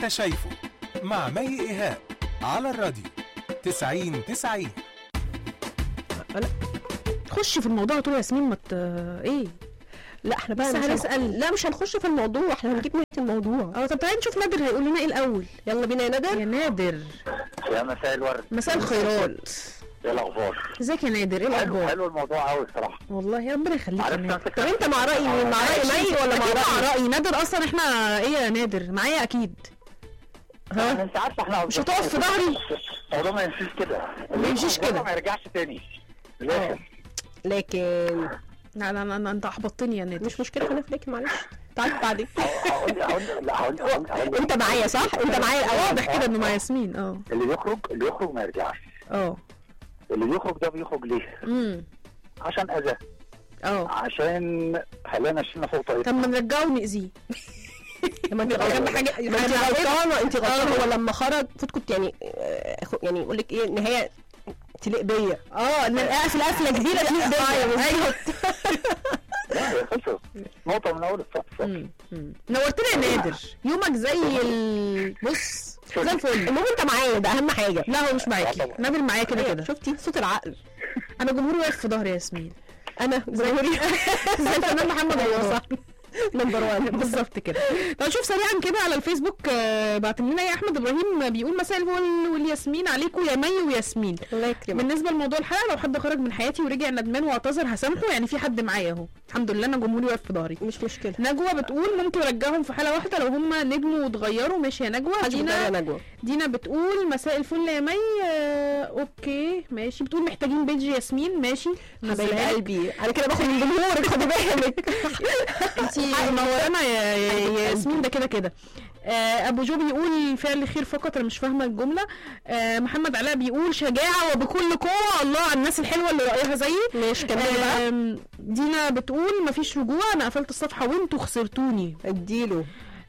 انت شايفه مع مي ايهاب على الراديو 90 90 خش في الموضوع على طول يا ياسمين ما ت... ايه لا احنا بقى بس مش هنسأل. هنسال لا مش هنخش في الموضوع احنا هنجيب نهايه الموضوع اه طب تعالي نشوف نادر هيقول لنا ايه الاول يلا بينا يا ندى يا نادر يا مساء الورد مساء الخيرات ايه الاخبار ازيك يا نادر ايه حلو الاخبار حلو الموضوع قوي الصراحه والله يا ربنا يخليك يا عرفت نادر امسك طب انت مع راي مين مع راي مي ولا مع أكيد راي مع رأيي نادر اصلا احنا ايه يا نادر معايا اكيد ها انت عارفه احنا مش هتقف في ظهري؟ الموضوع ما يمشيش كده ما يمشيش كده. ما يرجعش تاني للآخر. لكن لا لا لا انت احبطتني يا نادر مش مشكله خلينا في لكن معلش تعال بعدين هقول هقول لا هقول هقول هقول انت معايا صح انت معايا الاول واضح كده انه مع ياسمين اه اللي يخرج اللي يخرج ما يرجعش اه اللي يخرج ده بيخرج ليه؟ امم عشان اذى اه عشان خلانا شلنا فوق طب طريقنا ما نرجعه ونأذيه ما انت جنب حاجه ما انت غلطانه انت غلطانه اه. هو لما خرج المفروض كنت يعني آه، خ- يعني يقول لك ايه نهايه تليق بيا اه ان اقفل قفله جديده تليق بيا ايوه لا هي خلصت نقطه من اول السطر مم. مم. نورتنا يا نادر يومك زي ال بص زي الفل المهم انت معايا ده اهم حاجه لا هو مش معاكي آه طبعا. نادر معايا كده كده شفتي صوت العقل انا جمهوري واقف في ظهري يا ياسمين انا جمهوري زي الفنان محمد الله نمبر 1 بالظبط كده طب نشوف سريعا كده على الفيسبوك آه، بعت لنا يا احمد ابراهيم بيقول مساء الفل والياسمين عليكم يا مي وياسمين الله يكرمك بالنسبه لموضوع الحلقه لو حد خرج من حياتي ورجع ندمان واعتذر هسامحه يعني في حد معايا اهو الحمد لله انا جمهوري واقف في ظهري مش مشكله نجوى بتقول ممكن ارجعهم في حاله واحده لو هم نجموا واتغيروا ماشي يا نجوى حاجه دينا يا نجوى دينا بتقول مساء الفل يا مي آه، اوكي ماشي بتقول محتاجين بيج ياسمين ماشي حبايب نزلها لك. قلبي انا كده باخد من جمهورك خدي بالك انتي منورانا يا يا- يا ياسمين ده كده كده آه، ابو جو بيقول فعل خير فقط انا مش فاهمه الجمله آه، محمد علاء بيقول شجاعه وبكل قوه الله على الناس الحلوه اللي رايها زيي ماشي كملي بقى آم، دينا بتقول مفيش رجوع انا قفلت الصفحه وانتوا خسرتوني اديله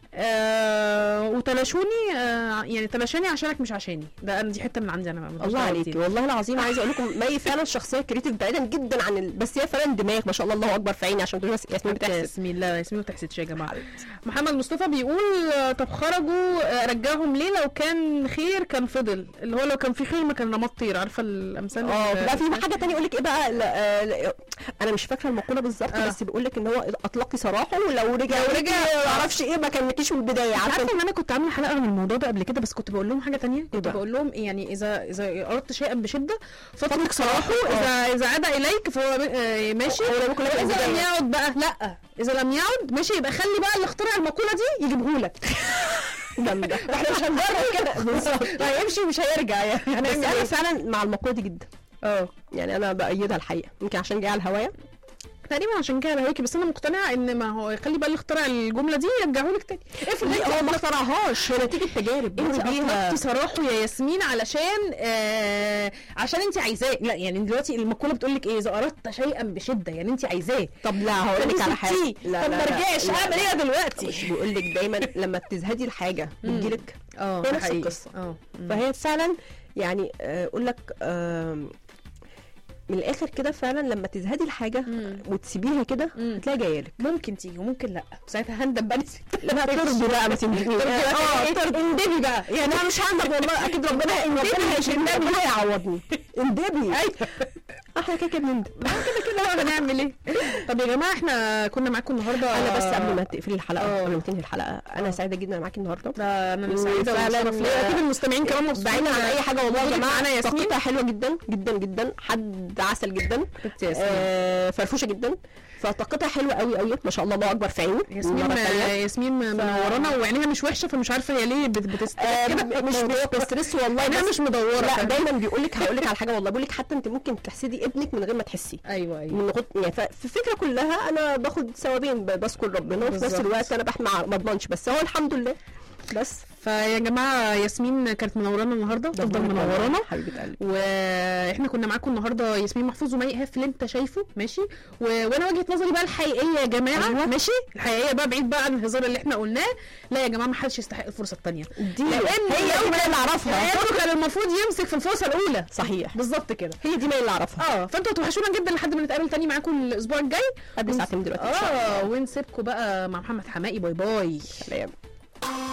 آه وتلاشوني آه يعني تلاشاني عشانك مش عشاني ده انا دي حته من عندي انا بقى ملهاش الله دعوة عليكي بدي. والله العظيم عايزه اقول لكم مي فعلا شخصيه كريتيف بعيدا جدا عن ال... بس هي فعلا دماغ ما شاء الله الله اكبر في عيني عشان تقولي بس ياسمين بتحسس ياسمين لا ياسمين ما تحسدش يا جماعه محمد مصطفى بيقول آه، طب خرجوا آه، رجعهم ليه لو كان خير كان فضل اللي هو لو كان في خير ما كان نمط طير عارفه الامثال اه ال- لا في حاجه تانية يقول لك ايه بقى لا آه، لا انا مش فاكره المقوله بالظبط آه. بس بيقول لك ان هو اطلقي سراحه ولو رجع لو رجع- ما اعرفش ايه ما كانتيش من البدايه عارفه عارفه ان انا كنت عامله حلقه عن الموضوع ده قبل كده بس كنت بقول لهم حاجه تانية كنت بقى؟ بقول لهم إيه يعني اذا اذا اردت شيئا بشده فاترك سراحه اذا اذا عاد اليك فهو آه، ماشي هو ممكن يبقى اذا لم البداية. يعد بقى لا اذا لم يعد ماشي يبقى خلي بقى اللي اخترع المقوله دي يجيبهولك جامده احنا مش هنجرب كده بالظبط هيمشي ومش هيرجع يعني بس هنعمل انا ايه فعلا مع المقوله دي جدا اه يعني انا بايدها الحقيقه يمكن عشان جايه على الهوايه تقريبا عشان كده بهويكي بس انا مقتنعه ان ما هو خلي بقى اللي اخترع الجمله دي يرجعهولك تاني افرض ليه انت هو ما اخترعهاش هي نتيجه تجارب انت مر بيها اطلقتي سراحه يا ياسمين علشان آه عشان انت عايزاه لا يعني دلوقتي المقوله بتقول لك ايه اذا اردت شيئا بشده يعني انت عايزاه طب لا هقول لك على حاجه سبتيه. لا طب لا ما لا، رجعش لا، اعمل لا. ايه دلوقتي مش بيقول لك دايما لما بتزهدي الحاجه بتجيلك اه هي ده نفس حقيقي. القصة. اه مم. فهي فعلا يعني آه، اقول لك آم، من الاخر كده فعلا لما تزهدي الحاجه مم. وتسيبيها كده مم. هتلاقي جايه لك ممكن تيجي وممكن لا ساعتها هندم بقى نسيت لا ترضي بقى ما تندبي اه اه اندبي بقى يعني انا مش هندب والله اكيد ربنا ربنا هيشيلني ربنا هيعوضني اندبي ايوه احنا كده كده بنندب كده كده بقى هنعمل ايه طب يا جماعه احنا كنا معاكم النهارده انا بس قبل ما تقفلي الحلقه اه. قبل ما تنهي الحلقه انا سعيده جدا معاكي النهارده ده انا سعيده فعلا والشرف ليا اكيد المستمعين كمان مبسوطين بعيدا عن اي حاجه والله يا وجودك جماعه معانا يا ياسمين طاقتها حلوه جدا جدا جدا حد عسل جدا بنت ياسمين. آه فرفوشه جدا فطاقتها حلوه قوي قوي ما شاء الله الله اكبر في عيني ياسمين مرة تانية. ياسمين منورانا وعينيها مش وحشه فمش عارفه هي ليه بت- بتست آه كده مش بستريس والله عينيها بس مش مدوره لا كمان. دايما بيقول لك هقول لك على حاجه والله بيقول لك حتى انت ممكن تحسدي ابنك من غير ما تحسي ايوه ايوه من غط... يعني ف- في الفكره كلها انا باخد ثوابين ب- بذكر ربنا وفي نفس بالظبط. الوقت انا بحمي ما اضمنش بس هو الحمد لله بس فيا جماعه ياسمين كانت منورانا النهارده تفضل منورانا حبيبه قلبي واحنا كنا معاكم النهارده ياسمين محفوظ ومي ايهاب في اللي انت شايفه ماشي و... وانا وجهه نظري بقى الحقيقيه يا جماعه أيوة. ماشي الحقيقيه بقى بعيد بقى عن الهزار اللي احنا قلناه لا يا جماعه ما حدش يستحق الفرصه الثانيه دي لان هي دي ما اللي اعرفها لانه كان المفروض يمسك في الفرصه الاولى صحيح بالظبط كده هي دي ما اللي اعرفها اه فانتوا هتوحشونا جدا لحد ما نتقابل تاني معاكم الاسبوع الجاي قبل ساعتين دلوقتي ان شاء الله اه ونسيبكم بقى مع محمد حمائي باي باي سلام